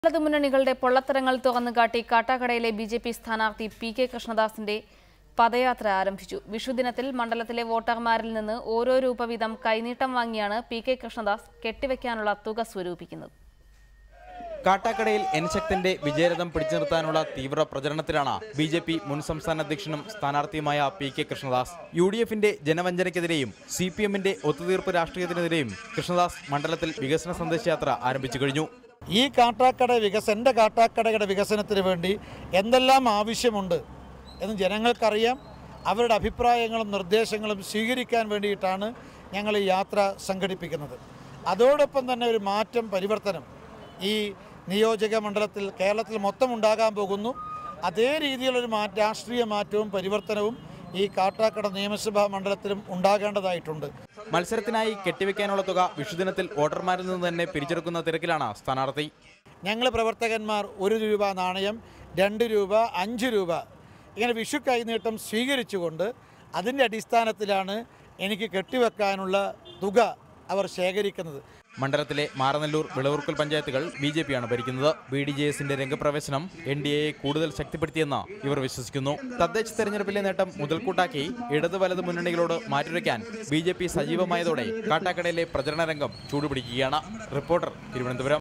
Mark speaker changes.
Speaker 1: ഇടത് മുന്നണികളുടെ പൊള്ളത്തരങ്ങൾ തുറന്നുകാട്ടി കാട്ടാക്കടയിലെ ബി ജെ പി സ്ഥാനാർത്ഥി പി കെ കൃഷ്ണദാസിന്റെ പദയാത്ര ആരംഭിച്ചു വിഷുദിനത്തിൽ മണ്ഡലത്തിലെ വോട്ടർമാരിൽ നിന്ന് ഓരോ രൂപ വീതം കൈനീട്ടം വാങ്ങിയാണ് പി കെ കൃഷ്ണദാസ് കെട്ടിവെക്കാനുള്ള തുക സ്വരൂപിക്കുന്നത്
Speaker 2: കാട്ടാക്കടയിൽ എൻ ശക്തന്റെ വിജയരഥം പിടിച്ചു നിർത്താനുള്ള തീവ്ര പ്രചരണത്തിലാണ് ബി ജെ പി മുൻ സംസ്ഥാന അധ്യക്ഷനും സ്ഥാനാർത്ഥിയുമായ P K Krishnadas U D എഫിന്റെ ജനവഞ്ചനയ്ക്കെതിരെയും സി പി എമ്മിന്റെ ഒത്തുതീർപ്പ് രാഷ്ട്രീയത്തിനെതിരെയും കൃഷ്ണദാസ് മണ്ഡലത്തിൽ വികസന സന്ദേശയാത്ര ആരംഭിച്ചു കഴിഞ്ഞു
Speaker 3: ഈ കാട്ടാക്കട വികസന എൻ്റെ കാട്ടാക്കടയുടെ വികസനത്തിന് വേണ്ടി എന്തെല്ലാം ആവശ്യമുണ്ട് എന്ന് ജനങ്ങൾക്കറിയാം അവരുടെ അഭിപ്രായങ്ങളും നിർദ്ദേശങ്ങളും സ്വീകരിക്കാൻ വേണ്ടിയിട്ടാണ് ഞങ്ങൾ ഈ യാത്ര സംഘടിപ്പിക്കുന്നത് അതോടൊപ്പം തന്നെ ഒരു മാറ്റം പരിവർത്തനം ഈ നിയോജക മണ്ഡലത്തിൽ കേരളത്തിൽ മൊത്തം ഉണ്ടാകാൻ പോകുന്നു അതേ രീതിയിലൊരു മാ രാഷ്ട്രീയ മാറ്റവും പരിവർത്തനവും ഈ കാട്ടാക്കട നിയമസഭാ മണ്ഡലത്തിലും ഉണ്ടാകേണ്ടതായിട്ടുണ്ട്
Speaker 2: മത്സരത്തിനായി കെട്ടിവെക്കാനുള്ള തുക വിഷുദിനത്തിൽ വോട്ടർമാരിൽ നിന്ന് തന്നെ പിരിച്ചെടുക്കുന്ന തിരക്കിലാണ് സ്ഥാനാർത്ഥി
Speaker 3: ഞങ്ങൾ പ്രവർത്തകന്മാർ ഒരു രൂപ നാണയം രണ്ട് രൂപ അഞ്ച് രൂപ ഇങ്ങനെ വിഷു കൈനീട്ടം സ്വീകരിച്ചുകൊണ്ട് അതിൻ്റെ അടിസ്ഥാനത്തിലാണ് എനിക്ക് കെട്ടിവെക്കാനുള്ള തുക അവർ ശേഖരിക്കുന്നത്
Speaker 2: മണ്ഡലത്തിലെ മാറനല്ലൂർ വിളവൂർക്കൽ പഞ്ചായത്തുകൾ ബി ജെ പിയാണ് ഭരിക്കുന്നത് ബി ഡി ജെ എസിന്റെ രംഗപ്രവേശനം എൻ ഡി എയെ കൂടുതൽ ശക്തിപ്പെടുത്തിയെന്ന് ഇവർ വിശ്വസിക്കുന്നു തദ്ദേശ തെരഞ്ഞെടുപ്പിലെ നേട്ടം മുതൽക്കൂട്ടാക്കി ഇടത് വലത് മുന്നണികളോട് മാറ്റുരയ്ക്കാൻ ബി ജെ പി സജീവമായതോടെ കാട്ടാക്കടയിലെ പ്രചരണ രംഗം ചൂടുപിടിക്കുകയാണ് റിപ്പോർട്ടർ തിരുവനന്തപുരം